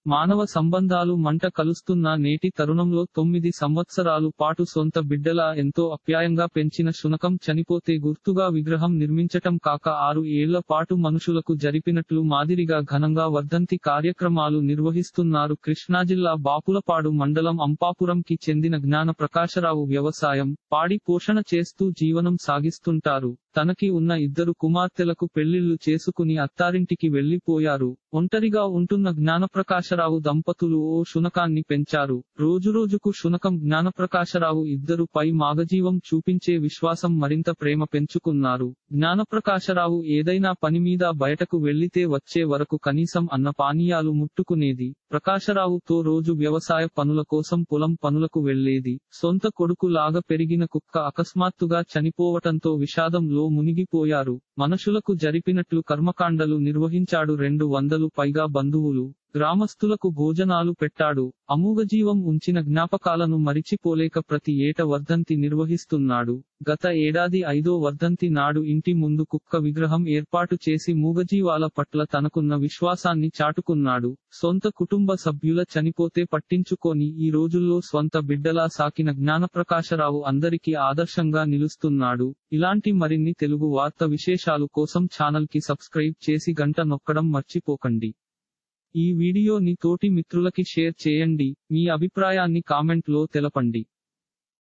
మానవ సంబంధాలు మంట కలుస్తున్న నేటి తరుణంలో తొమ్మిది సంవత్సరాలు పాటు సొంత బిడ్డలా ఎంతో అప్యాయంగా పెంచిన శునకం చనిపోతే గుర్తుగా విగ్రహం నిర్మించటం కాక ఆరు ఏళ్ల పాటు మనుషులకు జరిపినట్లు మాదిరిగా ఘనంగా వర్ధంతి కార్యక్రమాలు నిర్వహిస్తున్నారు కృష్ణా జిల్లా బాపులపాడు మండలం అంపాపురంకి చెందిన జ్ఞాన ప్రకాశరావు వ్యవసాయం పాడి పోషణ చేస్తూ జీవనం సాగిస్తుంటారు తనకి ఉన్న ఇద్దరు కుమార్తెలకు పెళ్లిళ్లు చేసుకుని అత్తారింటికి వెళ్లిపోయారు ఒంటరిగా ఉంటున్న జ్ఞానప్రకాశరావు దంపతులు ఓ శునకాన్ని పెంచారు రోజురోజుకు శునకం జ్ఞానప్రకాశరావు ఇద్దరు పై మాగజీవం చూపించే విశ్వాసం మరింత ప్రేమ పెంచుకున్నారు జ్ఞానప్రకాశరావు ఏదైనా పని మీద బయటకు వెళ్లితే వచ్చే వరకు కనీసం అన్న పానీయాలు ముట్టుకునేది ప్రకాశరావుతో రోజు వ్యవసాయ పనుల కోసం పొలం పనులకు వెళ్లేది సొంత కొడుకు లాగా పెరిగిన కుక్క అకస్మాత్తుగా చనిపోవటంతో విషాదంలో మునిగిపోయారు మనుషులకు జరిపినట్లు కర్మకాండలు నిర్వహించాడు రెండు వందలు పైగా బంధువులు గ్రామస్తులకు భోజనాలు పెట్టాడు అమూగజీవం ఉంచిన జ్ఞాపకాలను మరిచిపోలేక ప్రతి ఏట వర్ధంతి నిర్వహిస్తున్నాడు గత ఏడాది ఐదో వర్ధంతి నాడు ఇంటి ముందు కుక్క విగ్రహం ఏర్పాటు చేసి మూగజీవాల పట్ల తనకున్న విశ్వాసాన్ని చాటుకున్నాడు సొంత కుటుంబ సభ్యుల చనిపోతే పట్టించుకొని ఈ రోజుల్లో స్వంత బిడ్డలా సాకిన జ్ఞానప్రకాశరావు అందరికీ ఆదర్శంగా నిలుస్తున్నాడు ఇలాంటి మరిన్ని తెలుగు వార్త విశేషాలు కోసం ఛానల్ కి సబ్స్క్రైబ్ చేసి గంట నొక్కడం మర్చిపోకండి ఈ వీడియోని తోటి మిత్రులకి షేర్ చేయండి మీ అభిప్రాయాన్ని కామెంట్ లో తెలపండి